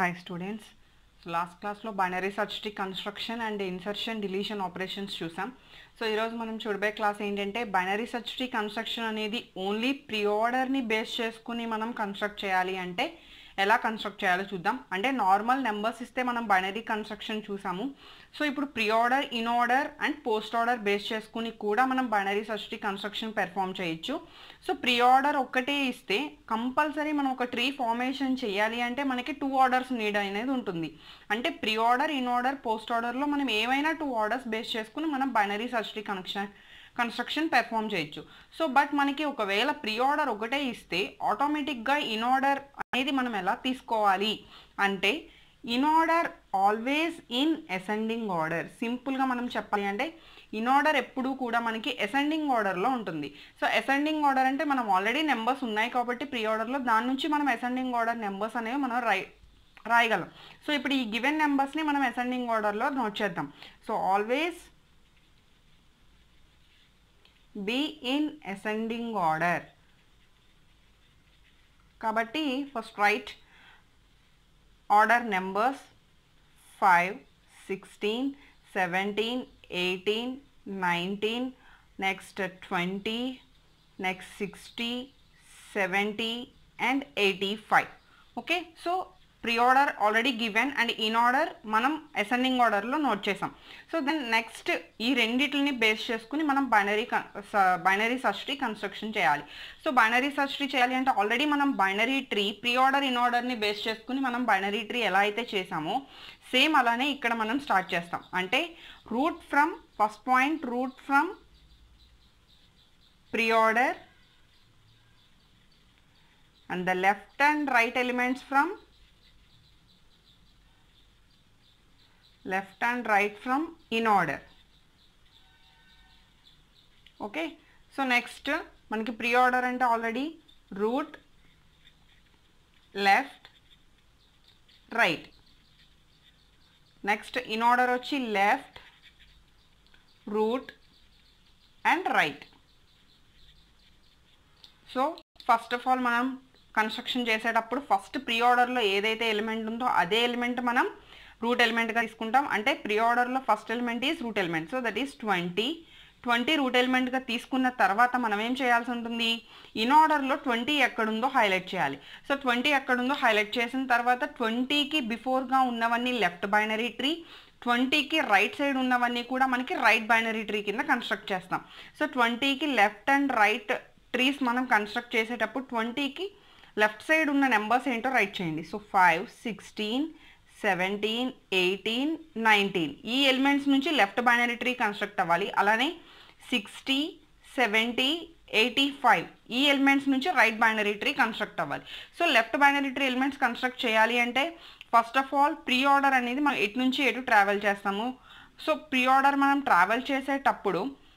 Hi students last క్లాస్లో binary search tree construction and insertion deletion operations చూసాం so ఈరోజు మనం చూడబోయే క్లాస్ ఏంటంటే బైనరీ సర్చ్ ట్రీ కన్స్ట్రక్షన్ అనేది ఓన్లీ ప్రీ ఆర్డర్ని బేస్ చేసుకుని మనం కన్స్ట్రక్ట్ చేయాలి అంటే ఎలా కన్స్ట్రక్ట్ చేయాలో చూద్దాం అంటే నార్మల్ నెంబర్స్ ఇస్తే మనం బైనరీ కన్స్ట్రక్షన్ చూసాము సో ఇప్పుడు pre order in order and post order base చేసుకుని కూడా మనం binary search tree construction perform చేయొచ్చు సో ప్రీ ఆర్డర్ ఒక్కటే ఇస్తే కంపల్సరీ మనం ఒక ట్రీ ఫార్మేషన్ చేయాలి అంటే మనకి టూ ఆర్డర్స్ నీడ్ అనేది ఉంటుంది అంటే pre order in order post ఆర్డర్లో మనం ఏమైనా టూ ఆర్డర్స్ బేస్ చేసుకుని మనం binary search tree connection construction perform చేయొచ్చు సో బట్ మనకి ఒకవేళ ప్రీ ఆర్డర్ ఒకటే ఇస్తే ఆటోమేటిక్గా ఇన్ ఆర్డర్ అనేది మనం ఎలా తీసుకోవాలి అంటే in order always in ascending order సింపుల్గా మనం చెప్పాలి అంటే ఇన్ ఆర్డర్ ఎప్పుడూ కూడా మనకి అసెండింగ్ ఆర్డర్లో ఉంటుంది సో అసెండింగ్ ఆర్డర్ అంటే మనం ఆల్రెడీ నెంబర్స్ ఉన్నాయి కాబట్టి ప్రీ ఆర్డర్లో దాని నుంచి మనం అసెండింగ్ ఆర్డర్ నెంబర్స్ అనేవి మనం రై రాయగలం సో ఇప్పుడు ఈ గివెన్ నెంబర్స్ని మనం అసెండింగ్ ఆర్డర్లో నోట్ చేద్దాం so always be in ascending order కాబట్టి first write order numbers five sixteen seventeen eighteen nineteen next twenty next sixty seventy and eighty five okay so pre order already given and in order మనం ascending ఆర్డర్లో note చేసాం so then next ఈ రెండిటిని base చేసుకుని మనం binary binary search tree construction చేయాలి so binary search tree చేయాలి అంటే ఆల్రెడీ మనం binary tree pre order in ఆర్డర్ని బేస్ చేసుకుని మనం బైనరీ ట్రీ ఎలా అయితే చేసామో సేమ్ అలానే ఇక్కడ మనం స్టార్ట్ చేస్తాం అంటే root from first point root from pre order and the left and right elements from left and right from in order okay so next మనకి ప్రీ ఆర్డర్ అంటే already root left right next in order వచ్చి left root and right so first of all మనం construction చేసేటప్పుడు first pre ఆర్డర్లో ఏదైతే element ఉందో అదే element మనం రూట్ ఎలిమెంట్గా తీసుకుంటాం అంటే ప్రీ ఆర్డర్లో first element is root element so that is twenty twenty root ఎలిమెంట్గా తీసుకున్న తర్వాత మనం ఏం చేయాల్సి ఉంటుంది ఇన్ ఆర్డర్లో ట్వంటీ ఎక్కడుందో హైలైట్ చేయాలి సో ట్వంటీ ఎక్కడుందో హైలైట్ చేసిన తర్వాత ట్వంటీకి బిఫోర్గా ఉన్నవన్నీ లెఫ్ట్ బైనరీ ట్రీ ట్వంటీకి రైట్ సైడ్ ఉన్నవన్నీ కూడా మనకి రైట్ బైనరీ ట్రీ కింద కన్స్ట్రక్ట్ చేస్తాం సో ట్వంటీకి లెఫ్ట్ అండ్ రైట్ ట్రీస్ మనం కన్స్ట్రక్ట్ చేసేటప్పుడు ట్వంటీకి లెఫ్ట్ సైడ్ ఉన్న నెంబర్స్ ఏంటో రైట్ చేయండి so five sixteen seventeen eighteen nineteen ఈ ఎలిమెంట్స్ నుంచి లెఫ్ట్ బైనరీ ట్రీ కన్స్ట్రక్ట్ అవ్వాలి అలానే సిక్స్టీ సెవెంటీ ఎయిటీ ఫైవ్ ఈ ఎలిమెంట్స్ నుంచి రైట్ బైనరీ ట్రీ కన్స్ట్రక్ట్ అవ్వాలి so left binary tree elements construct చేయాలి అంటే first of all pre order అనేది మనం ఎటు నుంచి ఎటు ట్రావెల్ చేస్తాము సో ప్రీ ఆర్డర్ మనం ట్రావెల్ చేసేటప్పుడు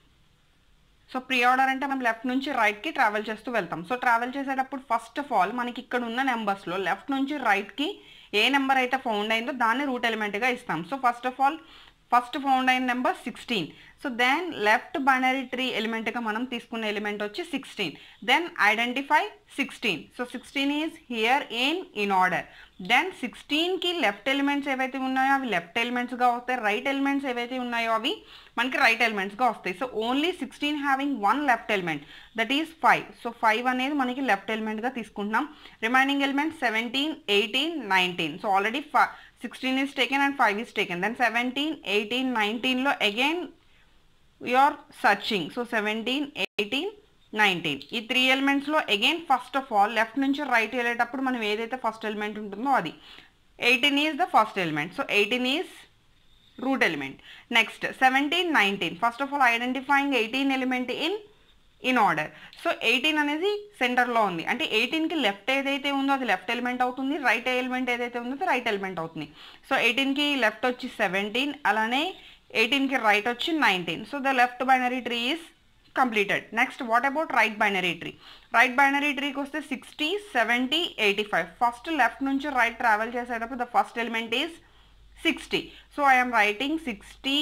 సో ప్రీ ఆర్డర్ అంటే మనం లెఫ్ట్ నుంచి రైట్కి ట్రావెల్ చేస్తూ వెళ్తాం సో ట్రావెల్ చేసేటప్పుడు ఫస్ట్ ఆఫ్ ఆల్ మనకి ఇక్కడ ఉన్న నెంబర్స్లో లెఫ్ట్ నుంచి రైట్కి ఏ నెంబర్ అయితే ఫౌండ్ అయిందో దాన్ని రూట్ ఎలిమెంట్గా ఇస్తాం so first of all first found అయిన number sixteen so then left binary tree ఎలిమెంట్గా మనం తీసుకున్న ఎలిమెంట్ వచ్చి sixteen then identify sixteen so sixteen is here in in order then సిక్స్టీన్కి లెఫ్ట్ ఎలిమెంట్స్ ఏవైతే ఉన్నాయో అవి లెఫ్ట్ ఎలిమెంట్స్గా వస్తాయి రైట్ ఎలిమెంట్స్ ఏవైతే ఉన్నాయో అవి మనకి రైట్ ఎలిమెంట్స్గా వస్తాయి so only sixteen having one left element that is five so five అనేది మనకి లెఫ్ట్ ఎలిమెంట్గా తీసుకుంటున్నాం remaining element seventeen eighteen nineteen so already five sixteen is taken and five is taken then seventeen eighteen నైన్టీన్లో again you're searching so seventeen eighteen nineteen ఈ three ఎలిమెంట్స్లో again first of all left నుంచి right వెళ్ళేటప్పుడు మనం ఏదైతే first element ఉంటుందో అది eighteen is the first element so eighteen is root element next seventeen nineteen first of all identifying eighteen element in in order so eighteen అనేది సెంటర్లో ఉంది అంటే ఎయిటీన్కి లెఫ్ట్ ఏదైతే ఉందో అది లెఫ్ట్ ఎలిమెంట్ అవుతుంది రైట్ ఎలిమెంట్ ఏదైతే ఉందో అది రైట్ ఎలిమెంట్ అవుతుంది సో ఎయిటీన్కి లెఫ్ట్ వచ్చి సెవెంటీన్ అలానే ఎయిటీన్కి రైట్ వచ్చి nineteen so the left binary tree is completed next what about right binary tree right binary ట్రీకి వస్తే sixty seventy eighty five first left నుంచి రైట్ ట్రావెల్ చేసేటప్పుడు the first element is sixty so I'm writing sixty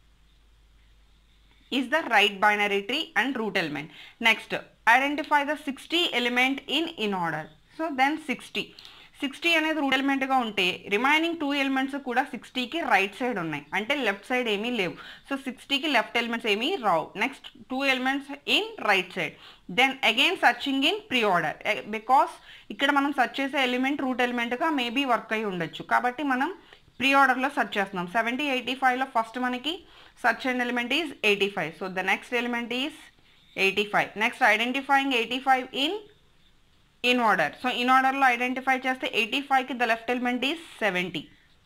is the right binary tree and root element. Next, identify the 60 element in in order. So then 60. Sixty అనేది root ఎలిమెంట్గా ఉంటే remaining two elements కూడా సిక్స్టీకి right side ఉన్నాయి అంటే left side ఏమీ లేవు so సిక్స్టీకి left elements ఏమీ రావు next two elements in right side then again searching in pre order because ఇక్కడ మనం సెర్చ్ చేసే ఎలిమెంట్ రూట్ ఎలిమెంట్గా మేబీ వర్క్ అయి ఉండొచ్చు కాబట్టి మనం ప్రీ ఆర్డర్లో సెర్చ్ చేస్తున్నాం సెవెంటీ ఎయిటీ ఫైవ్లో ఫస్ట్ మనకి search and element is eighty five so the next element is eighty five next identifying eighty five in in order so in ఆర్డర్లో ఐడెంటిఫై చేస్తే ఎయిటీ ఫైవ్కి the left element is seventy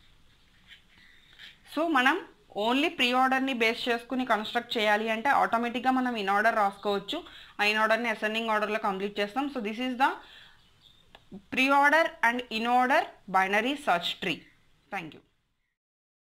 so మనం only pre ఆర్డర్ని base చేసుకుని construct చేయాలి అంటే ఆటోమేటిక్గా మనం ఇన్ ఆర్డర్ రాసుకోవచ్చు ఆ ఇన్ ఆర్డర్ని అసెండింగ్ ఆర్డర్లో కంప్లీట్ చేస్తాం so this is the pre order and in order binary search tree thank you